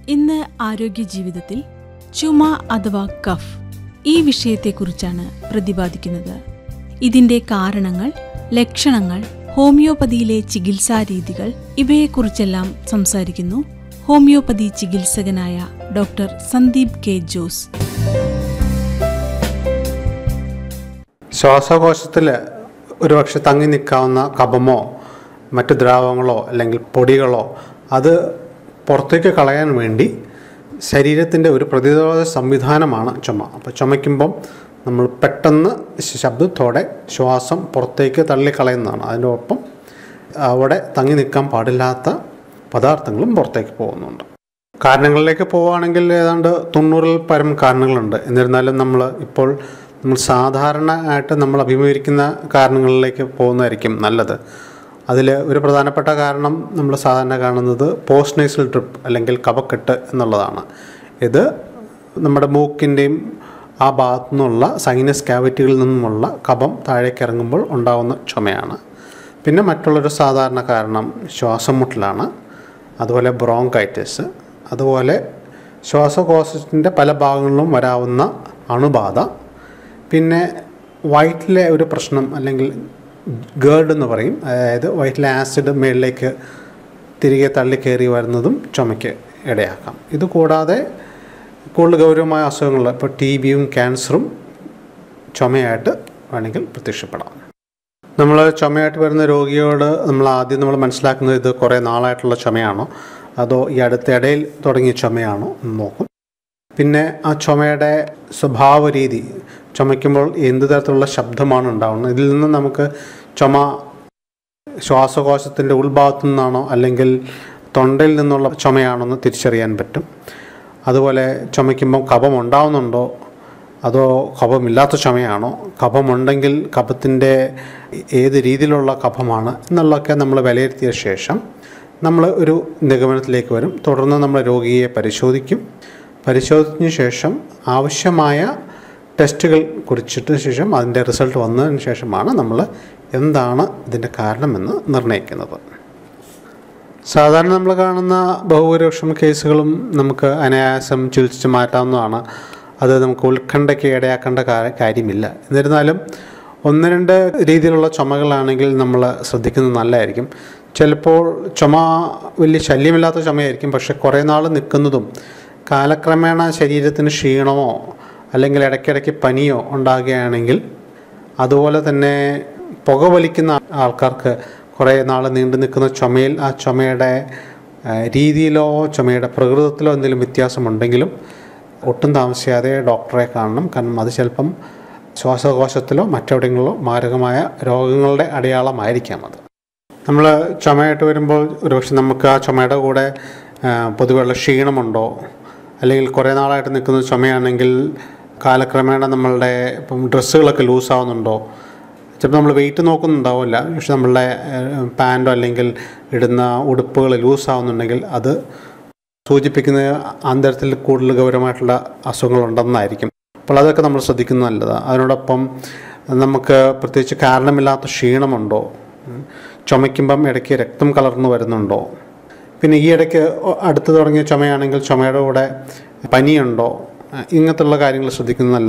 ഇന്ന് ആരോഗ്യ ജീവിതത്തിൽ ചുമ അഥവാ കഫ് ഈ വിഷയത്തെക്കുറിച്ചാണ് പ്രതിപാദിക്കുന്നത് ഇതിന്റെ കാരണങ്ങൾ ലക്ഷണങ്ങൾ ഹോമിയോപ്പതിയിലെ ചികിത്സാ രീതികൾ ഇവയെക്കുറിച്ചെല്ലാം സംസാരിക്കുന്നു ഹോമിയോപ്പതി ചികിത്സകനായ ഡോക്ടർ സന്ദീപ് കെ ജോസ് ശ്വാസകോശത്തിൽ ഒരുപക്ഷെ തങ്ങി നിൽക്കാവുന്ന കഫമോ മറ്റു ദ്രാവകങ്ങളോ അല്ലെങ്കിൽ പൊടികളോ അത് പുറത്തേക്ക് കളയാൻ വേണ്ടി ശരീരത്തിൻ്റെ ഒരു പ്രതിരോധ സംവിധാനമാണ് ചുമ അപ്പോൾ ചുമയ്ക്കുമ്പം നമ്മൾ പെട്ടെന്ന് ശബ്ദത്തോടെ ശ്വാസം പുറത്തേക്ക് തള്ളിക്കളയുന്നതാണ് അതിൻ്റെ ഒപ്പം അവിടെ തങ്ങി നിൽക്കാൻ പാടില്ലാത്ത പദാർത്ഥങ്ങളും പുറത്തേക്ക് പോകുന്നുണ്ട് കാരണങ്ങളിലേക്ക് പോവുകയാണെങ്കിൽ ഏതാണ്ട് തൊണ്ണൂറിൽ പരം കാരണങ്ങളുണ്ട് എന്നിരുന്നാലും നമ്മൾ ഇപ്പോൾ നമ്മൾ സാധാരണ ആയിട്ട് നമ്മൾ അഭിമുഖീകരിക്കുന്ന കാരണങ്ങളിലേക്ക് പോകുന്നതായിരിക്കും നല്ലത് അതിൽ ഒരു പ്രധാനപ്പെട്ട കാരണം നമ്മൾ സാധാരണ കാണുന്നത് പോസ്റ്റ് നേസൽ ട്രിപ്പ് അല്ലെങ്കിൽ കഫക്കെട്ട് എന്നുള്ളതാണ് ഇത് നമ്മുടെ മൂക്കിൻ്റെയും ആ ഭാഗത്തു നിന്നുള്ള സൈനസ് ക്യാവിറ്റികളിൽ നിന്നുമുള്ള കഫം താഴേക്ക് ഇറങ്ങുമ്പോൾ ഉണ്ടാകുന്ന ചുമയാണ് പിന്നെ മറ്റുള്ളൊരു സാധാരണ കാരണം ശ്വാസം മുട്ടലാണ് അതുപോലെ ബ്രോങ്കൈറ്റിസ് അതുപോലെ ശ്വാസകോശത്തിൻ്റെ പല ഭാഗങ്ങളിലും വരാവുന്ന അണുബാധ പിന്നെ വയറ്റിലെ ഒരു പ്രശ്നം അല്ലെങ്കിൽ ഗേർഡ് എന്ന് പറയും അതായത് വയറ്റിലെ ആസിഡ് മേളിലേക്ക് തിരികെ തള്ളിക്കയറി വരുന്നതും ചുമയ്ക്ക് ഇടയാക്കാം ഇത് കൂടാതെ കൂടുതൽ ഗൗരവമായ അസുഖങ്ങൾ ഇപ്പോൾ ടി ബിയും ക്യാൻസറും ചുമയായിട്ട് വേണമെങ്കിൽ പ്രത്യക്ഷപ്പെടാം നമ്മൾ ചുമയായിട്ട് വരുന്ന രോഗിയോട് നമ്മൾ ആദ്യം നമ്മൾ മനസ്സിലാക്കുന്നത് ഇത് കുറേ നാളായിട്ടുള്ള ചുമയാണോ അതോ ഈ അടുത്ത ഇടയിൽ തുടങ്ങിയ ചുമയാണോ എന്ന് നോക്കും പിന്നെ ആ ചുമയുടെ സ്വഭാവ രീതി ചുമയ്ക്കുമ്പോൾ എന്ത് തരത്തിലുള്ള ശബ്ദമാണ് ഉണ്ടാകുന്നത് ഇതിൽ നിന്ന് നമുക്ക് ചുമ ശ്വാസകോശത്തിൻ്റെ ഉൾഭാഗത്തു നിന്നാണോ അല്ലെങ്കിൽ തൊണ്ടയിൽ നിന്നുള്ള ചുമയാണോ എന്ന് തിരിച്ചറിയാൻ പറ്റും അതുപോലെ ചുമയ്ക്കുമ്പം കഫം ഉണ്ടാവുന്നുണ്ടോ അതോ കഫമില്ലാത്ത ചുമയാണോ കഫമുണ്ടെങ്കിൽ കഫത്തിൻ്റെ ഏത് രീതിയിലുള്ള കഫമാണ് എന്നുള്ളതൊക്കെ നമ്മൾ വിലയിരുത്തിയ ശേഷം നമ്മൾ ഒരു നിഗമനത്തിലേക്ക് വരും തുടർന്ന് നമ്മൾ രോഗിയെ പരിശോധിക്കും പരിശോധിച്ചതിന് ശേഷം ആവശ്യമായ ടെസ്റ്റുകൾ കുറിച്ചിട്ട് ശേഷം അതിൻ്റെ റിസൾട്ട് വന്നതിന് ശേഷമാണ് നമ്മൾ എന്താണ് ഇതിൻ്റെ കാരണമെന്ന് നിർണ്ണയിക്കുന്നത് സാധാരണ നമ്മൾ കാണുന്ന ബഹുഭൂരിപക്ഷം കേസുകളും നമുക്ക് അനായാസം ചികിത്സിച്ച് മാറ്റാവുന്നതാണ് അത് നമുക്ക് ഉത്കണ്ഠയ്ക്ക് ഇടയാക്കേണ്ട കാ- കാര്യമില്ല എന്നിരുന്നാലും ഒന്ന് രണ്ട് രീതിയിലുള്ള ചുമകളാണെങ്കിൽ നമ്മൾ ശ്രദ്ധിക്കുന്നത് നല്ലതായിരിക്കും ചിലപ്പോൾ ചുമ വലിയ ശല്യമില്ലാത്ത ചുമയായിരിക്കും പക്ഷെ കുറേ നാൾ നിൽക്കുന്നതും കാലക്രമേണ ശരീരത്തിന് ക്ഷീണമോ അല്ലെങ്കിൽ ഇടയ്ക്കിടയ്ക്ക് പനിയോ ഉണ്ടാകുകയാണെങ്കിൽ അതുപോലെ തന്നെ പുകവലിക്കുന്ന ആൾക്കാർക്ക് കുറേ നാൾ നീണ്ടു നിൽക്കുന്ന ചുമയിൽ ആ ചുമയുടെ ആ, രീതിയിലോ ചുമയുടെ പ്രകൃതത്തിലോ എന്തെങ്കിലും വ്യത്യാസമുണ്ടെങ്കിലും ഒട്ടും താമസിയാതെ ഡോക്ടറെ കാണണം കാരണം അത് ചിലപ്പം ശ്വാസകോശത്തിലോ മറ്റെവിടെയെങ്കിലോ മാരകമായ രോഗങ്ങളുടെ അടയാളമായിരിക്കാം അത് നമ്മൾ ചുമയായിട്ട് വരുമ്പോൾ ഒരുപക്ഷെ നമുക്ക് ആ ചുമയുടെ കൂടെ ആ, പൊതുവെയുള്ള ക്ഷീണമുണ്ടോ അല്ലെങ്കിൽ കുറേ നാളായിട്ട് നിൽക്കുന്ന ചുമയാണെങ്കിൽ കാലക്രമേണ നമ്മളുടെ ഇപ്പം ഡ്രസ്സുകളൊക്കെ ലൂസാവുന്നുണ്ടോ ചിലപ്പോൾ നമ്മൾ വെയിറ്റ് നോക്കുന്നുണ്ടാവില്ല പക്ഷെ നമ്മളുടെ പാൻറ്റോ അല്ലെങ്കിൽ ഇടുന്ന ഉടുപ്പുകൾ ലൂസാവുന്നുണ്ടെങ്കിൽ അത് സൂചിപ്പിക്കുന്നത് അന്തരത്തിൽ കൂടുതൽ ഗൗരവമായിട്ടുള്ള അസുഖങ്ങളുണ്ടെന്നായിരിക്കും അപ്പോൾ അതൊക്കെ നമ്മൾ ശ്രദ്ധിക്കുന്നത് നല്ലതാണ് അതിനോടൊപ്പം നമുക്ക് പ്രത്യേകിച്ച് കാരണമില്ലാത്ത ക്ഷീണമുണ്ടോ ഉം. ചുമയ്ക്കുമ്പം ഇടയ്ക്ക് രക്തം കലർന്നു വരുന്നുണ്ടോ പിന്നെ ഈ ഇടയ്ക്ക് അടുത്ത് തുടങ്ങിയ ചുമയാണെങ്കിൽ ചുമയുടെ കൂടെ പനിയുണ്ടോ ഇങ്ങനത്തുള്ള കാര്യങ്ങൾ ശ്രദ്ധിക്കുന്നത് നല്ലതാണ്